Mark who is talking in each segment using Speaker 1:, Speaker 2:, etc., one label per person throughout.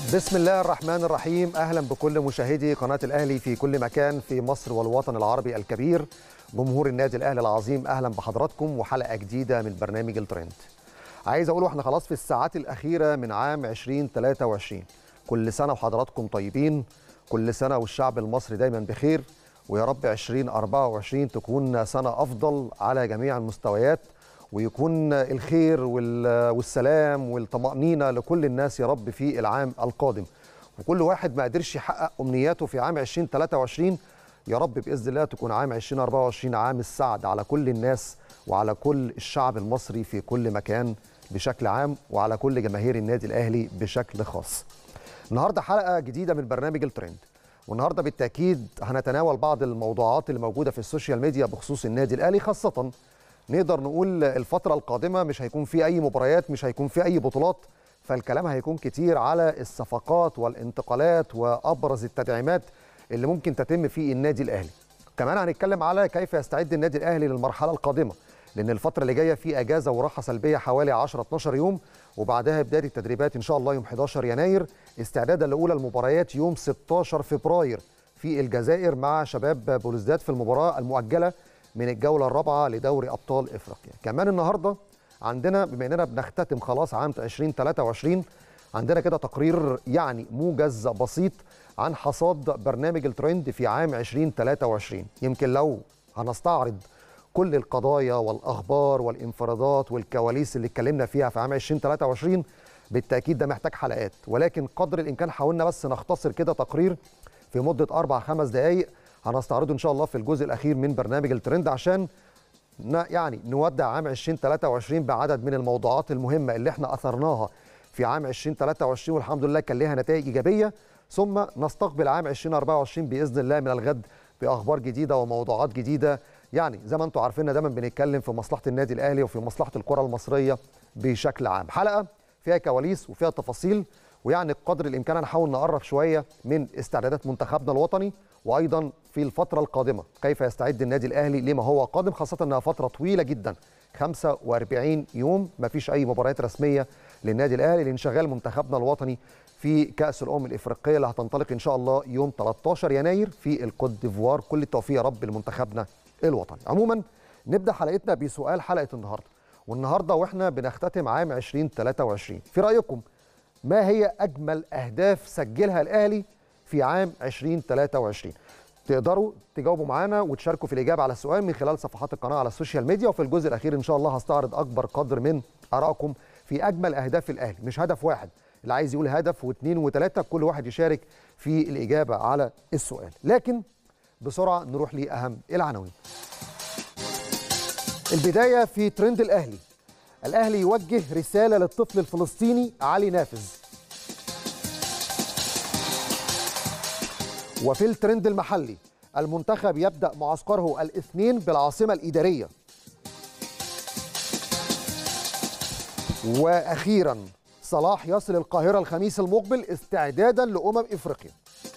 Speaker 1: بسم الله الرحمن الرحيم اهلا بكل مشاهدي قناه الاهلي في كل مكان في مصر والوطن العربي الكبير جمهور النادي الاهلي العظيم اهلا بحضراتكم وحلقه جديده من برنامج الترند عايز اقول احنا خلاص في الساعات الاخيره من عام 2023 كل سنه وحضراتكم طيبين كل سنه والشعب المصري دايما بخير ويا رب 2024 تكون سنه افضل على جميع المستويات ويكون الخير والسلام والطمأنينة لكل الناس يا رب في العام القادم وكل واحد ما قدرش يحقق أمنياته في عام 2023 يا رب بإذن الله تكون عام 2024 عام السعد على كل الناس وعلى كل الشعب المصري في كل مكان بشكل عام وعلى كل جماهير النادي الأهلي بشكل خاص النهاردة حلقة جديدة من برنامج الترند والنهاردة بالتأكيد هنتناول بعض الموضوعات اللي موجودة في السوشيال ميديا بخصوص النادي الأهلي خاصةً نقدر نقول الفترة القادمة مش هيكون في أي مباريات مش هيكون في أي بطولات فالكلام هيكون كتير على الصفقات والانتقالات وأبرز التدعيمات اللي ممكن تتم في النادي الأهلي كمان هنتكلم على كيف يستعد النادي الأهلي للمرحلة القادمة لأن الفترة اللي جاية في أجازة وراحة سلبية حوالي 10-12 يوم وبعدها بداية التدريبات إن شاء الله يوم 11 يناير استعدادا لأولى المباريات يوم 16 فبراير في الجزائر مع شباب بولوزداد في المباراة المؤجلة من الجوله الرابعه لدوري ابطال افريقيا كمان النهارده عندنا بما اننا بنختتم خلاص عام 2023 عندنا كده تقرير يعني موجز بسيط عن حصاد برنامج الترند في عام 2023 يمكن لو هنستعرض كل القضايا والاخبار والانفرادات والكواليس اللي اتكلمنا فيها في عام 2023 بالتاكيد ده محتاج حلقات ولكن قدر الامكان حاولنا بس نختصر كده تقرير في مده اربع خمس دقائق هنستعرضه ان شاء الله في الجزء الاخير من برنامج الترند عشان يعني نودع عام 2023 بعدد من الموضوعات المهمه اللي احنا اثرناها في عام 2023 والحمد لله كان لها نتائج ايجابيه ثم نستقبل عام 2024 باذن الله من الغد باخبار جديده وموضوعات جديده يعني زي ما انتم عارفين دايما بنتكلم في مصلحه النادي الاهلي وفي مصلحه الكره المصريه بشكل عام حلقه فيها كواليس وفيها تفاصيل ويعني قدر الامكان هنحاول نقرب شويه من استعدادات منتخبنا الوطني وايضا في الفتره القادمه كيف يستعد النادي الاهلي لما هو قادم خاصه انها فتره طويله جدا 45 يوم ما فيش اي مباريات رسميه للنادي الاهلي لانشغال منتخبنا الوطني في كاس الامم الافريقيه اللي هتنطلق ان شاء الله يوم 13 يناير في الكوت ديفوار كل التوفيق يا رب لمنتخبنا الوطني عموما نبدا حلقتنا بسؤال حلقه النهارده والنهارده واحنا بنختتم عام 2023 في رايكم ما هي اجمل اهداف سجلها الاهلي في عام 2023 تقدروا تجاوبوا معانا وتشاركوا في الاجابه على السؤال من خلال صفحات القناه على السوشيال ميديا وفي الجزء الاخير ان شاء الله هستعرض اكبر قدر من ارائكم في اجمل اهداف الاهلي مش هدف واحد اللي عايز يقول هدف واثنين وثلاثه كل واحد يشارك في الاجابه على السؤال لكن بسرعه نروح لاهم العناوين البدايه في ترند الاهلي الاهلي يوجه رساله للطفل الفلسطيني علي نافذ وفي الترند المحلي المنتخب يبدأ معسكره الاثنين بالعاصمة الإدارية وأخيرا صلاح يصل القاهرة الخميس المقبل استعدادا لأمم إفريقيا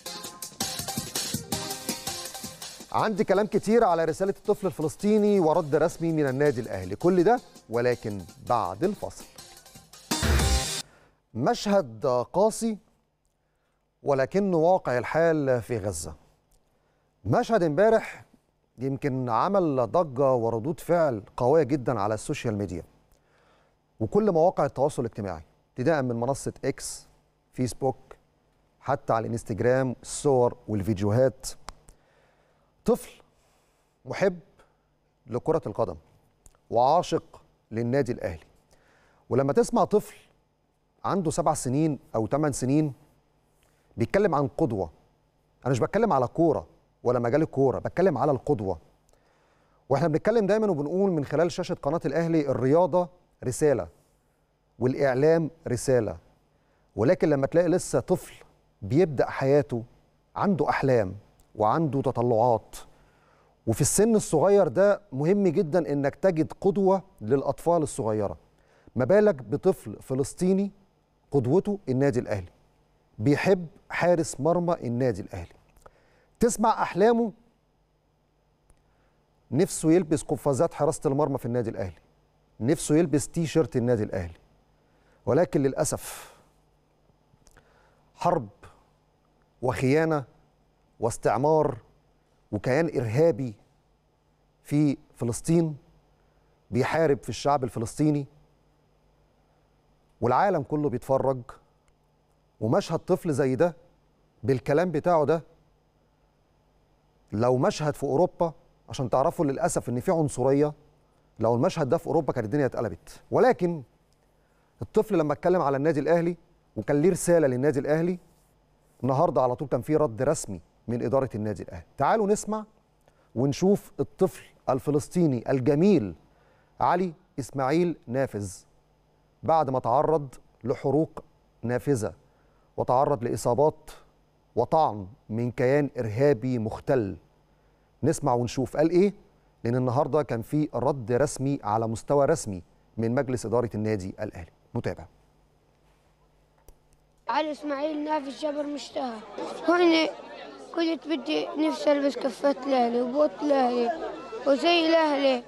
Speaker 1: عندي كلام كتير على رسالة الطفل الفلسطيني ورد رسمي من النادي الأهلي كل ده ولكن بعد الفصل مشهد قاسي ولكنه واقع الحال في غزة مشهد امبارح يمكن عمل ضجة وردود فعل قوية جدا على السوشيال ميديا وكل مواقع التواصل الاجتماعي ابتداء من منصة اكس فيسبوك حتى على الانستجرام الصور والفيديوهات طفل محب لكرة القدم وعاشق للنادي الأهلي ولما تسمع طفل عنده سبع سنين أو ثمان سنين بيتكلم عن قدوة أنا مش بتكلم على كورة ولا مجال الكورة بتكلم على القدوة واحنا بنتكلم دايما وبنقول من خلال شاشة قناة الأهلي الرياضة رسالة والإعلام رسالة ولكن لما تلاقي لسه طفل بيبدأ حياته عنده أحلام وعنده تطلعات وفي السن الصغير ده مهم جدا انك تجد قدوة للأطفال الصغيرة ما بالك بطفل فلسطيني قدوته النادي الأهلي بيحب حارس مرمى النادي الاهلي تسمع احلامه نفسه يلبس قفازات حراسه المرمى في النادي الاهلي نفسه يلبس تي شيرت النادي الاهلي ولكن للاسف حرب وخيانه واستعمار وكيان ارهابي في فلسطين بيحارب في الشعب الفلسطيني والعالم كله بيتفرج ومشهد طفل زي ده بالكلام بتاعه ده لو مشهد في اوروبا عشان تعرفوا للاسف ان في عنصريه لو المشهد ده في اوروبا كانت الدنيا اتقلبت ولكن الطفل لما اتكلم على النادي الاهلي وكان ليه رساله للنادي الاهلي النهارده على طول كان في رد رسمي من اداره النادي الاهلي تعالوا نسمع ونشوف الطفل الفلسطيني الجميل علي اسماعيل نافذ بعد ما تعرض لحروق نافذه وتعرض لاصابات وطعن من كيان ارهابي مختل نسمع ونشوف قال ايه لان النهارده كان في رد رسمي على مستوى رسمي من مجلس اداره النادي الاهلي نتابع
Speaker 2: علي اسماعيل نافذ جبر مشتهى هون كنت بدي نفسي البس كفات الاهلي وبوت الاهلي وزي الاهلي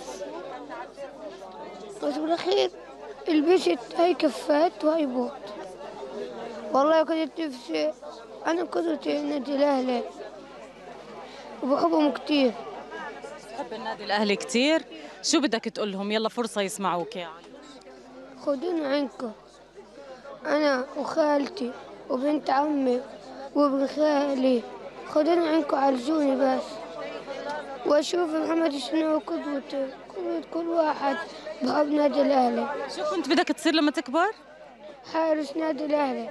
Speaker 2: بس بالاخير لبست هاي كفات وهاي بوت والله كنت نفسي انا كنت نادي الاهلي وبحبهم كتير
Speaker 3: بحب النادي الاهلي كثير شو بدك تقول لهم يلا فرصه يسمعوك يا علي
Speaker 2: خدوني عنكم انا وخالتي وبنت عمي وابن خالي خدوني عنكم عالجوني بس واشوف محمد الشناوي قدوتي قدوة كل واحد بحب نادي الاهلي
Speaker 3: شو كنت بدك تصير لما تكبر
Speaker 2: حارس نادي الاهلي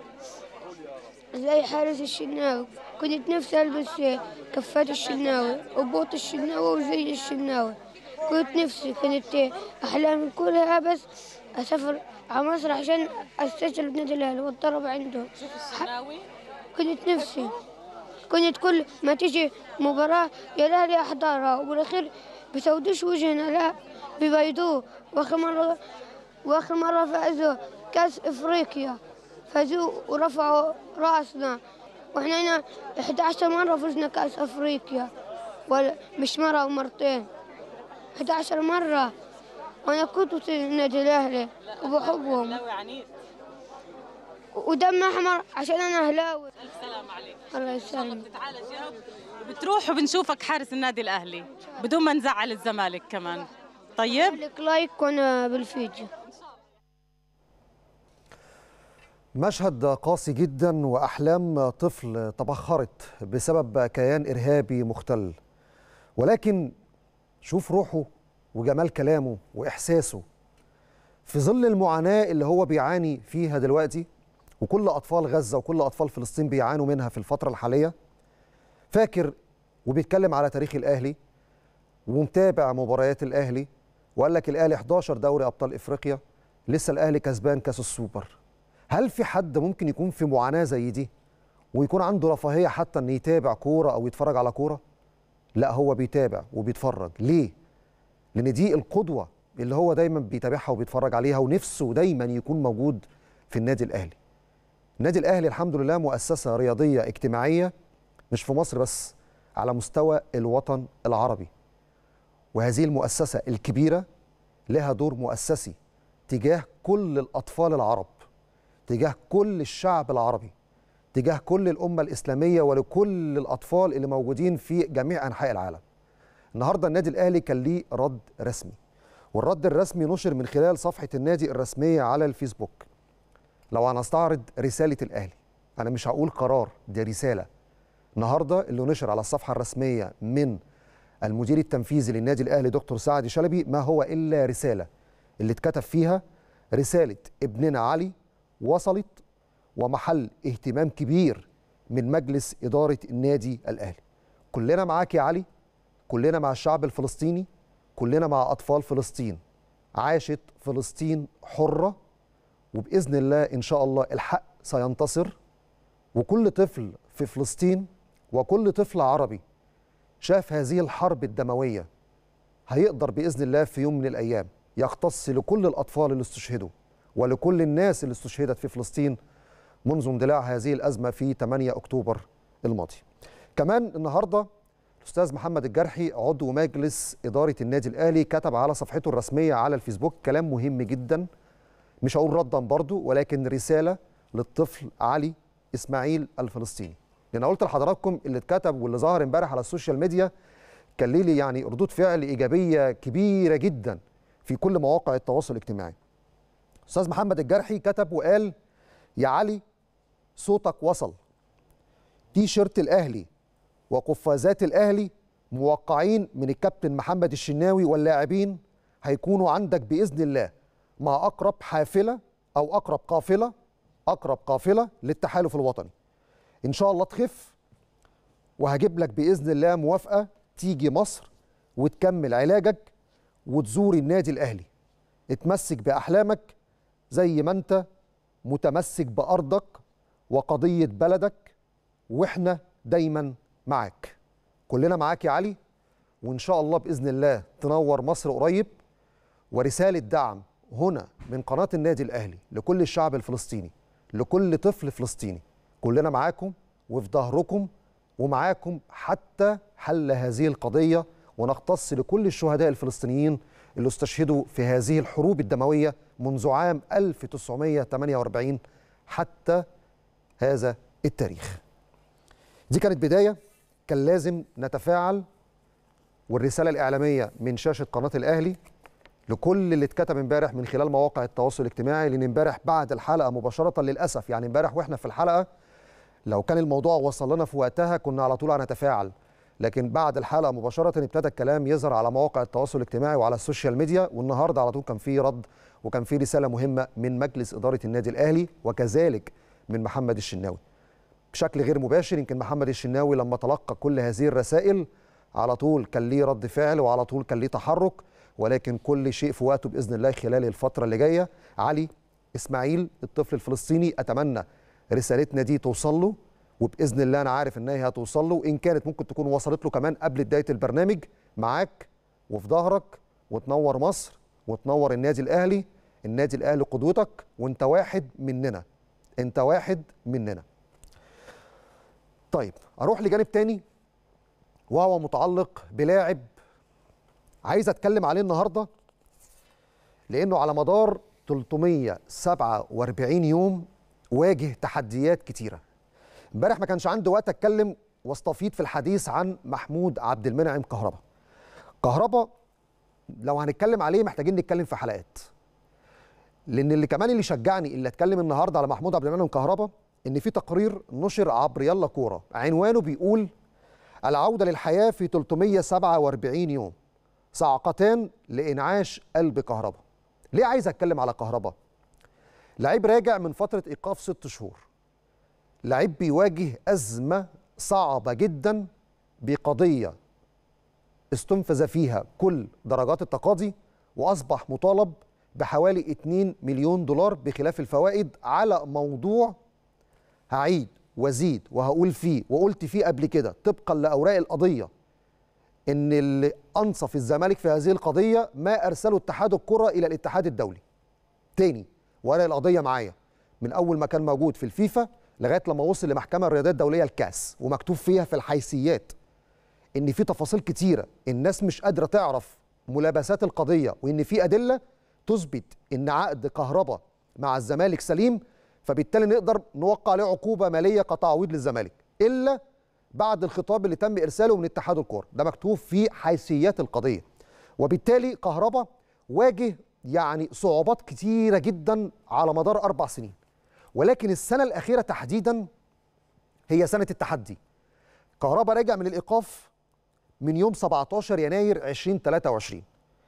Speaker 2: زي حارس الشناوي كنت نفسي البس كفات الشناوي وبوط الشناوي وزي الشناوي كنت نفسي كانت احلامي كلها بس اسافر على مصر عشان استسجل بنادي الاهلي واتدرب عندهم
Speaker 3: الشناوي
Speaker 2: كنت نفسي كنت كل ما تيجي مباراة يا الاهلي احضرها وبالاخير بيسودوش وجهنا لا بيبيضوه واخر مرة واخر مرة فازوا كاس افريقيا فازوا ورفعوا راسنا واحنا هنا 11 مرة فزنا كاس افريقيا ولا مش مرة ومرتين 11 مرة وانا كنت في النادي الاهلي وبحبهم
Speaker 3: اهلاوي عنيد
Speaker 2: ودم احمر عشان انا اهلاوي
Speaker 3: الف سلام عليك
Speaker 2: الله يسلمك
Speaker 3: بتتعالج يا رب وبتروح وبنشوفك حارس النادي الاهلي بدون ما نزعل الزمالك كمان طيب
Speaker 2: لك لايك وانا بالفيديو
Speaker 1: مشهد قاسي جدا واحلام طفل تبخرت بسبب كيان ارهابي مختل ولكن شوف روحه وجمال كلامه واحساسه في ظل المعاناه اللي هو بيعاني فيها دلوقتي وكل اطفال غزه وكل اطفال فلسطين بيعانوا منها في الفتره الحاليه فاكر وبيتكلم على تاريخ الاهلي ومتابع مباريات الاهلي وقال لك الاهلي 11 دوري ابطال افريقيا لسه الاهلي كسبان كاس السوبر هل في حد ممكن يكون في معاناه زي دي ويكون عنده رفاهيه حتى ان يتابع كوره او يتفرج على كوره لا هو بيتابع وبيتفرج ليه لان دي القدوه اللي هو دايما بيتابعها وبيتفرج عليها ونفسه دايما يكون موجود في النادي الاهلي النادي الاهلي الحمد لله مؤسسه رياضيه اجتماعيه مش في مصر بس على مستوى الوطن العربي وهذه المؤسسه الكبيره لها دور مؤسسي تجاه كل الاطفال العرب تجاه كل الشعب العربي تجاه كل الامه الاسلاميه ولكل الاطفال اللي موجودين في جميع انحاء العالم النهارده النادي الاهلي كان ليه رد رسمي والرد الرسمي نشر من خلال صفحه النادي الرسميه على الفيسبوك لو هنستعرض رساله الاهلي انا مش هقول قرار دي رساله النهارده اللي نشر على الصفحه الرسميه من المدير التنفيذي للنادي الاهلي دكتور سعد شلبي ما هو الا رساله اللي اتكتب فيها رساله ابننا علي وصلت ومحل اهتمام كبير من مجلس اداره النادي الاهلي كلنا معاك يا علي كلنا مع الشعب الفلسطيني كلنا مع اطفال فلسطين عاشت فلسطين حره وباذن الله ان شاء الله الحق سينتصر وكل طفل في فلسطين وكل طفل عربي شاف هذه الحرب الدمويه هيقدر باذن الله في يوم من الايام يختص لكل الاطفال اللي استشهدوا ولكل الناس اللي استشهدت في فلسطين منذ اندلاع هذه الازمه في 8 اكتوبر الماضي. كمان النهارده الاستاذ محمد الجرحي عضو مجلس اداره النادي الاهلي كتب على صفحته الرسميه على الفيسبوك كلام مهم جدا مش هقول ردا برضو ولكن رساله للطفل علي اسماعيل الفلسطيني لان قلت لحضراتكم اللي اتكتب واللي ظهر امبارح على السوشيال ميديا كان ليه يعني ردود فعل ايجابيه كبيره جدا في كل مواقع التواصل الاجتماعي استاذ محمد الجرحي كتب وقال يا علي صوتك وصل تي شيرت الاهلي وقفازات الاهلي موقعين من الكابتن محمد الشناوي واللاعبين هيكونوا عندك باذن الله مع اقرب حافله او اقرب قافله اقرب قافله للتحالف الوطني ان شاء الله تخف وهجيب لك باذن الله موافقه تيجي مصر وتكمل علاجك وتزور النادي الاهلي اتمسك باحلامك زي ما انت متمسك بارضك وقضيه بلدك واحنا دايما معاك كلنا معاك يا علي وان شاء الله باذن الله تنور مصر قريب ورساله دعم هنا من قناه النادي الاهلي لكل الشعب الفلسطيني لكل طفل فلسطيني كلنا معاكم وفي ظهركم ومعاكم حتى حل هذه القضيه ونختص لكل الشهداء الفلسطينيين اللي استشهدوا في هذه الحروب الدمويه منذ عام 1948 حتى هذا التاريخ. دي كانت بدايه كان لازم نتفاعل والرساله الاعلاميه من شاشه قناه الاهلي لكل اللي اتكتب امبارح من خلال مواقع التواصل الاجتماعي لان امبارح بعد الحلقه مباشره للاسف يعني امبارح واحنا في الحلقه لو كان الموضوع وصل لنا في وقتها كنا على طول هنتفاعل لكن بعد الحلقه مباشره ابتدى الكلام يظهر على مواقع التواصل الاجتماعي وعلى السوشيال ميديا والنهارده على طول كان في رد وكان في رساله مهمه من مجلس اداره النادي الاهلي وكذلك من محمد الشناوي بشكل غير مباشر يمكن محمد الشناوي لما تلقى كل هذه الرسائل على طول كان ليه رد فعل وعلى طول كان ليه تحرك ولكن كل شيء في وقته باذن الله خلال الفتره اللي جايه علي اسماعيل الطفل الفلسطيني اتمنى رسالتنا دي توصل له وباذن الله انا عارف ان هي هتوصل له ان كانت ممكن تكون وصلت له كمان قبل بدايه البرنامج معاك وفي ظهرك وتنور مصر وتنور النادي الاهلي النادي الاهلي قدوتك وانت واحد مننا انت واحد مننا طيب اروح لجانب تاني وهو متعلق بلاعب عايز اتكلم عليه النهارده لانه على مدار 347 يوم واجه تحديات كتيره امبارح ما كانش عندي وقت اتكلم واستفيض في الحديث عن محمود عبد المنعم كهربا كهربا لو هنتكلم عليه محتاجين نتكلم في حلقات لان اللي كمان اللي شجعني اللي اتكلم النهارده على محمود عبد المنعم كهربا ان في تقرير نشر عبر يلا كوره عنوانه بيقول العوده للحياه في 347 يوم صعقتان لانعاش قلب كهربا ليه عايز اتكلم على كهربا لعيب راجع من فتره ايقاف ست شهور لعيب بيواجه ازمه صعبه جدا بقضيه استنفذ فيها كل درجات التقاضي واصبح مطالب بحوالي 2 مليون دولار بخلاف الفوائد على موضوع هعيد وازيد وهقول فيه وقلت فيه قبل كده طبقا لاوراق القضيه ان اللي انصف الزمالك في هذه القضيه ما ارسله اتحاد الكره الى الاتحاد الدولي. تاني ورق القضيه معايا من اول ما كان موجود في الفيفا لغايه لما وصل لمحكمه الرياضيه الدوليه الكاس ومكتوب فيها في الحيثيات ان في تفاصيل كتيره الناس مش قادره تعرف ملابسات القضيه وان في ادله تثبت ان عقد كهرباء مع الزمالك سليم فبالتالي نقدر نوقع عليه عقوبه ماليه كتعويض للزمالك الا بعد الخطاب اللي تم ارساله من اتحاد الكوره ده مكتوب في حيثيات القضيه وبالتالي كهربا واجه يعني صعوبات كتيره جدا على مدار اربع سنين ولكن السنه الاخيره تحديدا هي سنه التحدي كهربا راجع من الايقاف من يوم 17 يناير 2023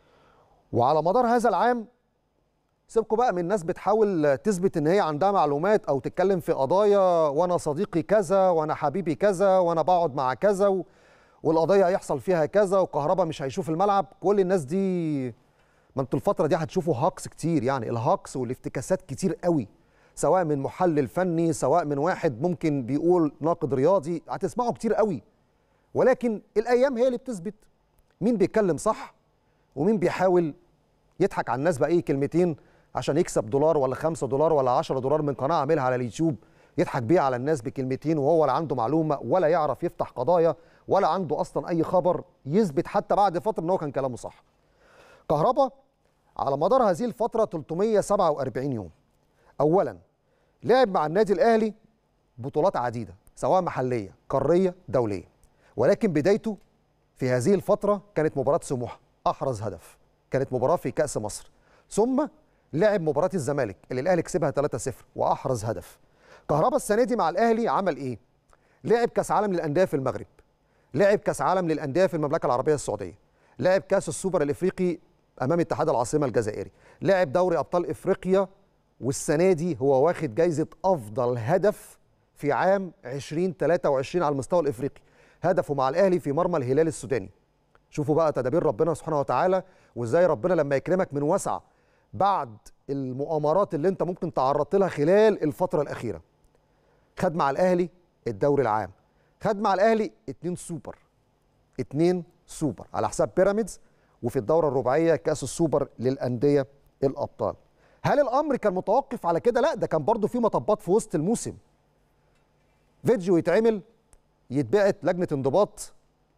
Speaker 1: وعلى مدار هذا العام سيبكوا بقى من ناس بتحاول تثبت ان هي عندها معلومات او تتكلم في قضايا وانا صديقي كذا وانا حبيبي كذا وانا بقعد مع كذا و... والقضيه هيحصل فيها كذا وكهربا مش هيشوف الملعب كل الناس دي ما انتوا الفتره دي هتشوفوا هاكس كتير يعني الهاكس والافتكاسات كتير قوي سواء من محلل فني سواء من واحد ممكن بيقول ناقد رياضي هتسمعوا كتير قوي ولكن الايام هي اللي بتثبت مين بيتكلم صح ومين بيحاول يضحك على الناس باي كلمتين عشان يكسب دولار ولا خمسة دولار ولا عشرة دولار من قناة عاملها على اليوتيوب يضحك بيها على الناس بكلمتين وهو لا عنده معلومة ولا يعرف يفتح قضايا ولا عنده أصلا أي خبر يثبت حتى بعد فترة إن هو كان كلامه صح. كهربا على مدار هذه الفترة 347 يوم. أولا لعب مع النادي الأهلي بطولات عديده سواء محليه قاريه دوليه ولكن بدايته في هذه الفتره كانت مباراه سموحه احرز هدف كانت مباراه في كاس مصر ثم لعب مباراه الزمالك اللي الاهلي كسبها 3-0 واحرز هدف كهربا السنه دي مع الاهلي عمل ايه لعب كاس عالم للانديه في المغرب لعب كاس عالم للانديه في المملكه العربيه السعوديه لعب كاس السوبر الافريقي امام اتحاد العاصمه الجزائري لعب دوري ابطال افريقيا والسنه دي هو واخد جايزه افضل هدف في عام 2023 على المستوى الافريقي هدفه مع الاهلي في مرمى الهلال السوداني شوفوا بقى تدابير ربنا سبحانه وتعالى وازاي ربنا لما يكرمك من وسع بعد المؤامرات اللي انت ممكن تعرضت لها خلال الفتره الاخيره خد مع الاهلي الدوري العام خد مع الاهلي اتنين سوبر اتنين سوبر على حساب بيراميدز وفي الدوره الرباعيه كاس السوبر للانديه الابطال هل الامر كان متوقف على كده لا ده كان برضو في مطبات في وسط الموسم فيديو يتعمل يتبعت لجنه انضباط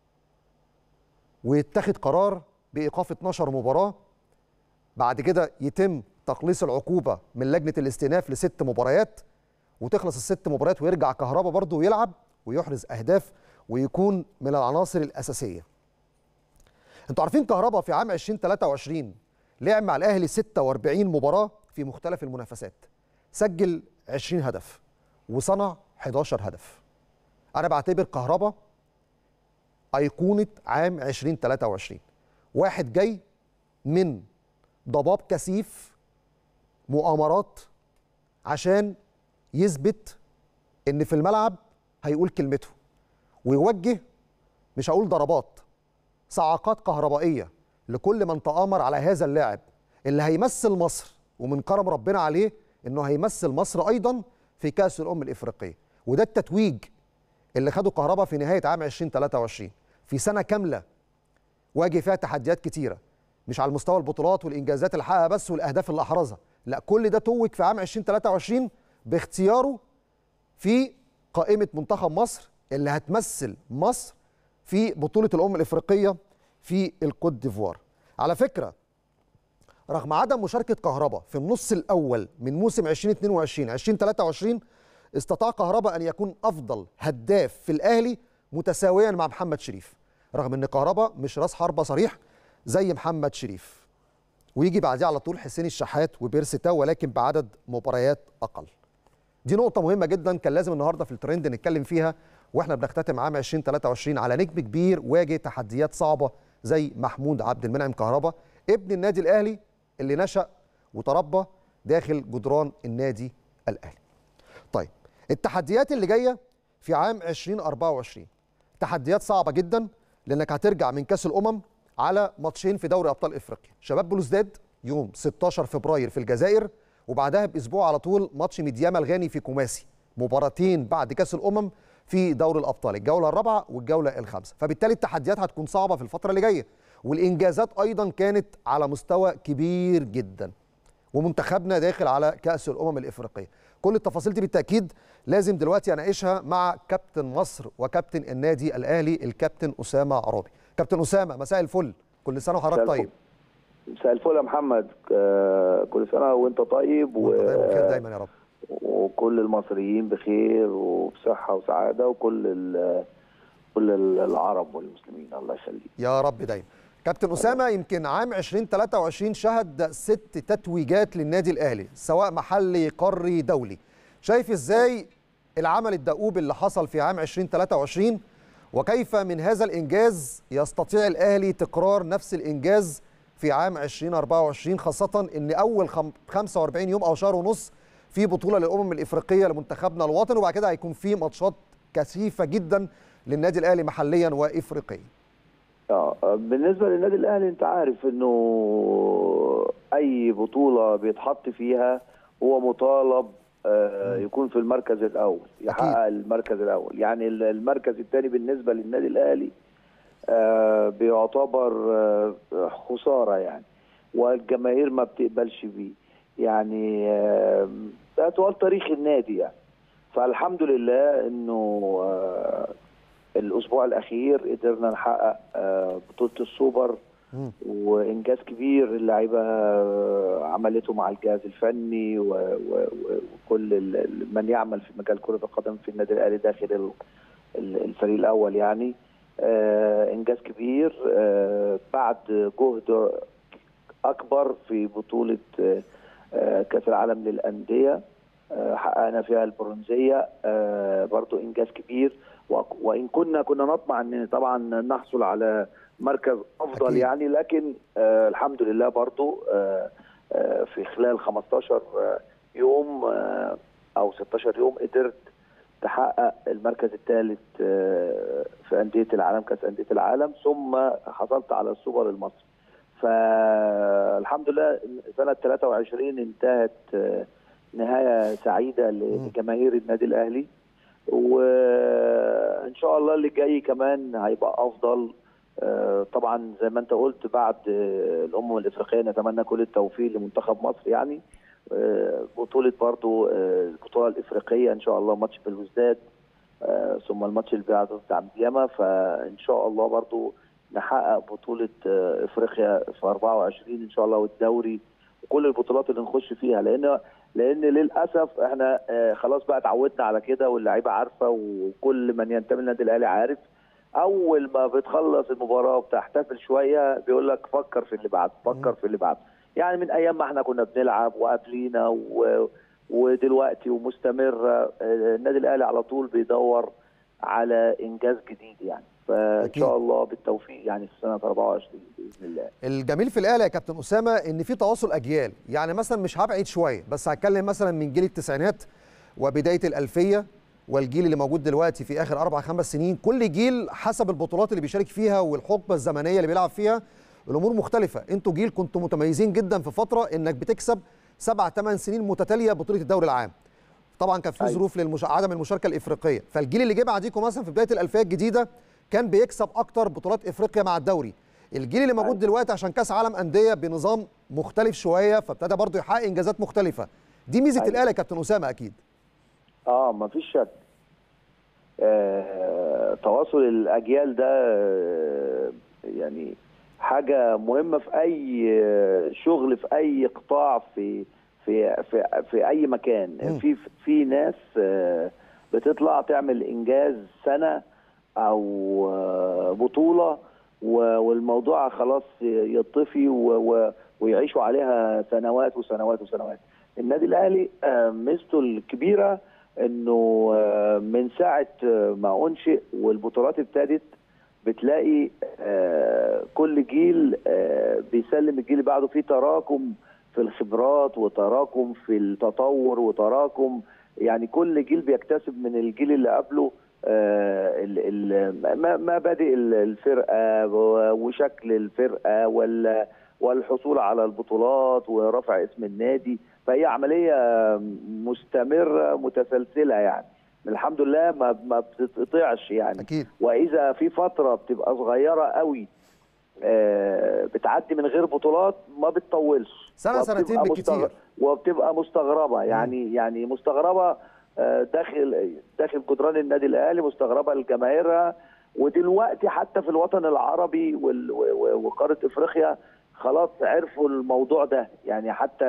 Speaker 1: ويتخذ قرار بايقاف 12 مباراه بعد كده يتم تقليص العقوبه من لجنه الاستئناف لست مباريات وتخلص الست مباريات ويرجع كهربا برضه ويلعب ويحرز اهداف ويكون من العناصر الاساسيه. انتوا عارفين كهربا في عام 2023 لعب مع الاهلي 46 مباراه في مختلف المنافسات. سجل 20 هدف وصنع 11 هدف. انا بعتبر كهربا ايقونه عام 2023 واحد جاي من ضباب كثيف مؤامرات عشان يثبت ان في الملعب هيقول كلمته ويوجه مش هقول ضربات صعقات كهربائيه لكل من تآمر على هذا اللاعب اللي هيمثل مصر ومن كرم ربنا عليه انه هيمثل مصر ايضا في كاس الامم الافريقيه وده التتويج اللي خده كهربا في نهايه عام 2023 في سنه كامله واجه فيها تحديات كتيره مش على مستوى البطولات والانجازات اللي حققها بس والاهداف اللي احرزها لا كل ده توج في عام 2023 باختياره في قائمه منتخب مصر اللي هتمثل مصر في بطوله الامم الافريقيه في الكوت ديفوار على فكره رغم عدم مشاركه كهربا في النص الاول من موسم 2022 2023 استطاع كهربا ان يكون افضل هداف في الاهلي متساويا مع محمد شريف رغم ان كهربا مش راس حربه صريح زي محمد شريف ويجي بعديه على طول حسين الشحات وبيرسي تاو ولكن بعدد مباريات اقل دي نقطة مهمة جدا كان لازم النهارده في الترند نتكلم فيها واحنا بنختتم عام 2023 على نجم كبير واجه تحديات صعبة زي محمود عبد المنعم كهربا ابن النادي الاهلي اللي نشأ وتربى داخل جدران النادي الاهلي. طيب التحديات اللي جاية في عام 2024 تحديات صعبة جدا لانك هترجع من كاس الامم على ماتشين في دوري ابطال افريقيا شباب بلوزداد يوم 16 فبراير في الجزائر وبعدها باسبوع على طول ماتش ميدياما الغاني في كوماسي مباراتين بعد كاس الامم في دوري الابطال الجوله الرابعه والجوله الخامسه فبالتالي التحديات هتكون صعبه في الفتره اللي جايه والانجازات ايضا كانت على مستوى كبير جدا ومنتخبنا داخل على كاس الامم الافريقيه كل التفاصيل دي بالتاكيد لازم دلوقتي اناقشها مع كابتن مصر وكابتن النادي الاهلي الكابتن اسامه عرابي كابتن اسامه مساء الفل كل سنه وحضرتك طيب
Speaker 4: مساء الفل يا محمد آه، كل سنه وانت طيب
Speaker 1: وانت دايما بخير دايما يا رب
Speaker 4: وكل المصريين بخير وبصحه وسعاده وكل ال كل العرب والمسلمين الله يخليك
Speaker 1: يا رب دايما كابتن اسامه يمكن عام 2023 شهد ست تتويجات للنادي الاهلي سواء محلي قاري دولي شايف ازاي العمل الدؤوب اللي حصل في عام 2023 وكيف من هذا الانجاز يستطيع الاهلي تكرار نفس الانجاز في عام 2024 خاصه ان اول 45 يوم او شهر ونص في بطوله للامم الافريقيه لمنتخبنا الوطني وبعد كده هيكون في ماتشات كثيفه جدا للنادي الاهلي محليا وافريقيا
Speaker 4: اه بالنسبه للنادي الاهلي انت عارف انه اي بطوله بيتحط فيها هو مطالب آه يكون في المركز الاول يحقق أكيد. المركز الاول يعني المركز الثاني بالنسبه للنادي الاهلي آه بيعتبر آه خساره يعني والجماهير ما بتقبلش بيه يعني آه ده طوال تاريخ النادي يعني فالحمد لله انه آه الاسبوع الاخير قدرنا نحقق آه بطوله السوبر وانجاز كبير اللعيبه عملته مع الجهاز الفني و- و- و- وكل ال- ال- من يعمل في مجال كره القدم في النادي الاهلي داخل ال- ال- الفريق الاول يعني آه، انجاز كبير آه، بعد جهد اكبر في بطوله آه، آه، كاس العالم للانديه آه، حققنا فيها البرونزيه آه، برضو انجاز كبير وأك- وان كنا كنا نطمع ان طبعا نحصل على مركز افضل
Speaker 1: أكيد.
Speaker 4: يعني لكن آه، الحمد لله برضو آه، آه، في خلال 15 يوم آه، او 16 يوم قدرت تحقق المركز الثالث آه، في انديه العالم كاس انديه العالم ثم حصلت على السوبر المصري فالحمد لله سنه 23 انتهت آه، نهايه سعيده لجماهير النادي الاهلي وان شاء الله اللي جاي كمان هيبقى افضل آه، طبعا زي ما انت قلت بعد آه، الامم الافريقيه نتمنى كل التوفيق لمنتخب مصر يعني آه، بطوله برضو آه، البطوله الافريقيه ان شاء الله ماتش في الوزداد آه، ثم الماتش اللي بعده بتاع مدياما فان شاء الله برضو نحقق بطوله آه، افريقيا في 24 ان شاء الله والدوري وكل البطولات اللي نخش فيها لان لان للاسف احنا آه، خلاص بقى اتعودنا على كده واللعيبه عارفه وكل من ينتمي للنادي الاهلي عارف اول ما بتخلص المباراه وبتحتفل شويه بيقول لك فكر في اللي بعد فكر في اللي بعد يعني من ايام ما احنا كنا بنلعب وقبلينا و... ودلوقتي ومستمره آه، النادي الاهلي على طول بيدور على انجاز جديد يعني فان
Speaker 1: أكيد.
Speaker 4: شاء الله بالتوفيق يعني في سنه 24 باذن الله
Speaker 1: الجميل في الاهلي يا كابتن اسامه ان في تواصل اجيال يعني مثلا مش هبعد شويه بس هتكلم مثلا من جيل التسعينات وبدايه الالفيه والجيل اللي موجود دلوقتي في اخر اربع خمس سنين كل جيل حسب البطولات اللي بيشارك فيها والحقبه الزمنيه اللي بيلعب فيها الامور مختلفه انتوا جيل كنتوا متميزين جدا في فتره انك بتكسب سبع ثمان سنين متتاليه بطوله الدوري العام طبعا كان في
Speaker 4: أيوة.
Speaker 1: ظروف للمش... عدم المشاركه الافريقيه فالجيل اللي جه بعديكم مثلا في بدايه الالفيه الجديده كان بيكسب اكتر بطولات افريقيا مع الدوري الجيل اللي موجود
Speaker 4: أيوة.
Speaker 1: دلوقتي عشان كاس عالم انديه بنظام مختلف شويه فابتدى برضه يحقق انجازات مختلفه دي ميزه
Speaker 4: أيوة.
Speaker 1: الاهلي يا كابتن اسامه اكيد
Speaker 4: اه ما فيش شك آه، تواصل الاجيال ده آه، يعني حاجه مهمه في اي آه، شغل في اي قطاع في في في, في اي مكان
Speaker 1: مم.
Speaker 4: في في ناس آه، بتطلع تعمل انجاز سنه او آه، بطوله و- والموضوع خلاص يطفي و- و- ويعيشوا عليها سنوات وسنوات وسنوات النادي الاهلي آه، ميزته الكبيره انه آه، من ساعه آه، ما انشئ والبطولات ابتدت بتلاقي آه، كل جيل آه، بيسلم الجيل اللي بعده في تراكم في الخبرات وتراكم في التطور وتراكم يعني كل جيل بيكتسب من الجيل اللي قبله آه، ال- ال- ما- مبادئ ال- الفرقه و- وشكل الفرقه وال- والحصول على البطولات ورفع اسم النادي فهي عمليه مستمره متسلسله يعني الحمد لله ما ما بتتقطعش يعني
Speaker 1: اكيد
Speaker 4: واذا في فتره بتبقى صغيره قوي آه، بتعدي من غير بطولات ما بتطولش
Speaker 1: سنة
Speaker 4: وبتبقى
Speaker 1: سنتين بالكتير.
Speaker 4: وبتبقى مستغربه يعني يعني مستغربه آه، داخل داخل جدران النادي الاهلي مستغربه لجماهيرها ودلوقتي حتى في الوطن العربي وال- و- و- وقاره افريقيا خلاص عرفوا الموضوع ده يعني حتى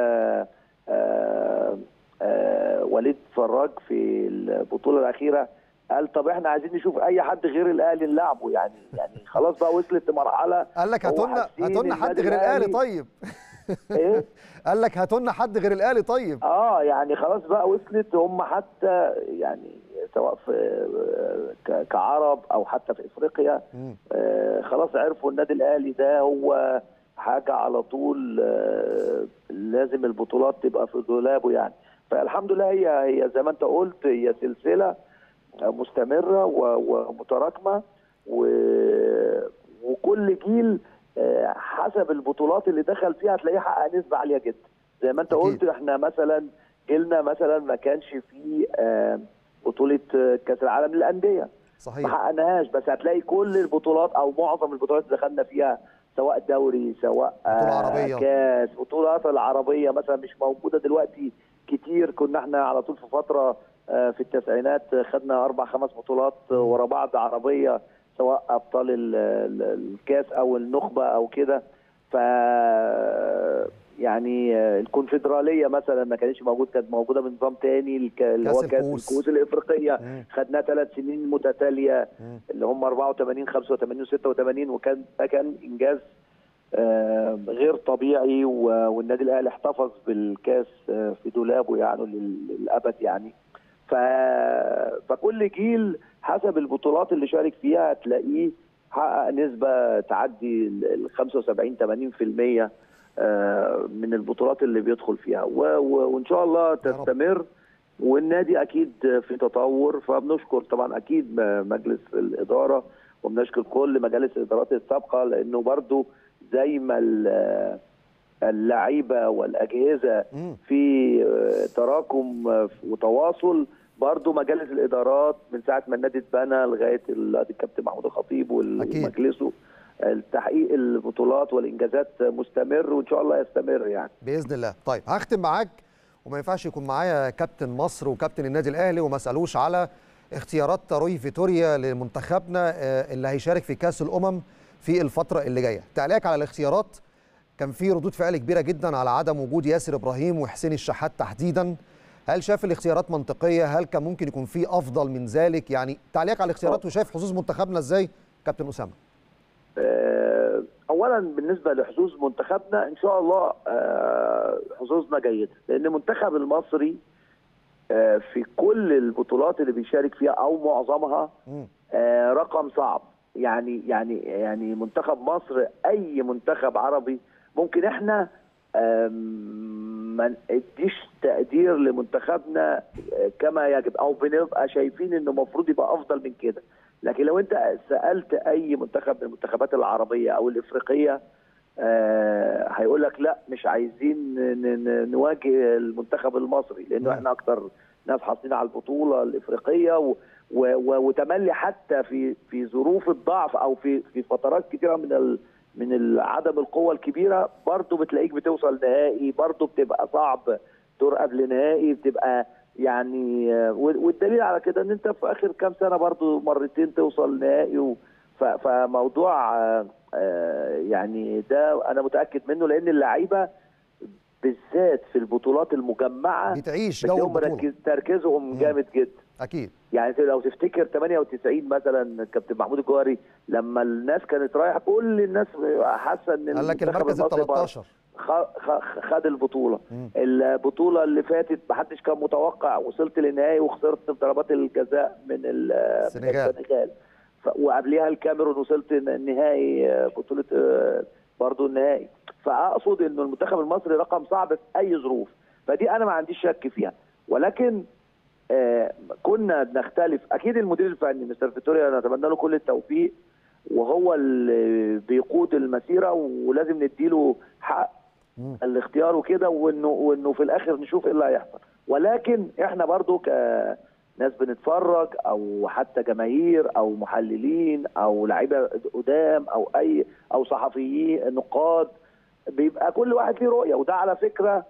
Speaker 4: آه، آه، وليد فراج في البطوله الاخيره قال طب احنا عايزين نشوف اي حد غير الاهلي نلعبه يعني يعني خلاص بقى وصلت لمرحله
Speaker 1: قال لك
Speaker 4: هو
Speaker 1: هاتوا لنا
Speaker 4: حاسين
Speaker 1: هاتوا لنا حد
Speaker 4: النادي
Speaker 1: غير الاهلي
Speaker 4: الأهلي-
Speaker 1: طيب
Speaker 4: ايه
Speaker 1: قال لك هاتوا لنا حد غير الاهلي طيب
Speaker 4: اه يعني خلاص بقى وصلت هم حتى يعني سواء في ك- كعرب او حتى في افريقيا
Speaker 1: مم.
Speaker 4: آه خلاص عرفوا النادي الاهلي ده هو حاجه على طول آه لازم البطولات تبقى في دولابه يعني فالحمد لله هي هي زي ما انت قلت هي سلسله مستمره و- ومتراكمه و- وكل جيل آه، حسب البطولات اللي دخل فيها هتلاقيه حقق نسبه عاليه جدا زي ما انت
Speaker 1: أكيد.
Speaker 4: قلت احنا مثلا جيلنا مثلا ما كانش فيه آه، بطوله آه، كاس العالم للانديه ما
Speaker 1: صحيح
Speaker 4: حققناهاش بس هتلاقي كل البطولات او معظم البطولات اللي دخلنا فيها سواء دوري سواء
Speaker 1: بطولة
Speaker 4: آه،
Speaker 1: عربية.
Speaker 4: كاس بطولات العربيه مثلا مش موجوده دلوقتي كتير كنا احنا على طول في فتره آه، في التسعينات خدنا اربع خمس بطولات ورا بعض عربيه سواء ابطال ال- ال- الكاس او النخبه او كده ف يعني آه، الكونفدراليه مثلا ما كانتش موجود كانت موجوده بنظام تاني الك- اللي
Speaker 1: كأس
Speaker 4: هو كاس
Speaker 1: الكؤوس.
Speaker 4: الكؤوس الافريقيه
Speaker 1: مم.
Speaker 4: خدناه ثلاث سنين متتاليه
Speaker 1: مم.
Speaker 4: اللي هم 84 85 و86 وكان ده كان انجاز آه، غير طبيعي و- والنادي الاهلي احتفظ بالكاس آه، في دولابه يعني لل- للابد يعني ف... فكل جيل حسب البطولات اللي شارك فيها هتلاقيه حقق نسبه تعدي ال 75 80% آه، من البطولات اللي بيدخل فيها و... و... وان شاء الله
Speaker 1: رب.
Speaker 4: تستمر والنادي اكيد في تطور فبنشكر طبعا اكيد م- مجلس الاداره وبنشكر كل مجالس الادارات السابقه لانه برضو زي ما ال- اللعيبه والاجهزه
Speaker 1: مم.
Speaker 4: في آه، تراكم آه، وتواصل برضو مجالس الادارات من ساعه ما النادي اتبنى لغايه ال- الكابتن محمود الخطيب وال-
Speaker 1: أكيد.
Speaker 4: ومجلسه التحقيق البطولات والانجازات مستمر وان شاء الله يستمر يعني
Speaker 1: باذن الله طيب هختم معاك وما ينفعش يكون معايا كابتن مصر وكابتن النادي الاهلي وما اسالوش على اختيارات روي فيتوريا لمنتخبنا آه، اللي هيشارك في كاس الامم في الفتره اللي جايه تعليقك على الاختيارات كان في ردود فعل كبيره جدا على عدم وجود ياسر ابراهيم وحسين الشحات تحديدا هل شاف الاختيارات منطقيه هل كان ممكن يكون في افضل من ذلك يعني تعليق على الاختيارات وشايف حظوظ منتخبنا ازاي كابتن اسامه
Speaker 4: آه، اولا بالنسبه لحظوظ منتخبنا ان شاء الله آه، حظوظنا جيده لان المنتخب المصري آه، في كل البطولات اللي بيشارك فيها او معظمها
Speaker 1: مم.
Speaker 4: آه، رقم صعب يعني يعني يعني منتخب مصر اي منتخب عربي ممكن احنا آم، ما نديش تقدير لمنتخبنا آه، كما يجب او بنبقى شايفين انه المفروض يبقى افضل من كده لكن لو انت سالت اي منتخب من المنتخبات العربيه او الافريقيه آه هيقول لك لا مش عايزين ن- ن- نواجه المنتخب المصري لانه
Speaker 1: مم.
Speaker 4: احنا اكتر ناس حاصلين على البطوله الافريقيه و و و وتملي حتى في في ظروف الضعف او في في فترات كثيره من ال من ال- عدم القوه الكبيره برضه بتلاقيك بتوصل نهائي برضه بتبقى صعب دور قبل نهائي بتبقى يعني آه، و- والدليل على كده ان انت في اخر كام سنه برضه مرتين توصل نهائي و- ف- فموضوع آه، آه، يعني ده انا متاكد منه لان اللعيبه بالذات في البطولات المجمعه
Speaker 1: بتعيش جو
Speaker 4: بتلاقيهم
Speaker 1: البطوله
Speaker 4: مركز تركيزهم
Speaker 1: مم.
Speaker 4: جامد جدا
Speaker 1: اكيد
Speaker 4: يعني انت لو تفتكر 98 مثلا كابتن محمود الجوهري لما الناس كانت رايحه كل الناس حاسه ان
Speaker 1: قال لك
Speaker 4: المنتخب
Speaker 1: المركز ال
Speaker 4: المصري بقى
Speaker 1: 13
Speaker 4: خ- خ- خد البطوله
Speaker 1: مم.
Speaker 4: البطوله اللي فاتت محدش كان متوقع وصلت للنهائي وخسرت بضربات الجزاء من ال- من
Speaker 1: السنغال.
Speaker 4: السنغال ف- وقبليها الكاميرون وصلت النهائي آه، بطوله آه، برضو النهائي فاقصد انه المنتخب المصري رقم صعب في اي ظروف فدي انا ما عنديش شك فيها ولكن آه، كنا بنختلف اكيد المدير الفني مستر فيتوريا نتمنى له كل التوفيق وهو اللي بيقود المسيره ولازم نديله حق
Speaker 1: مم.
Speaker 4: الاختيار وكده وانه وانه في الاخر نشوف ايه اللي هيحصل ولكن احنا برضو كناس بنتفرج او حتى جماهير او محللين او لعيبه قدام او اي او صحفيين نقاد بيبقى كل واحد ليه رؤيه وده على فكره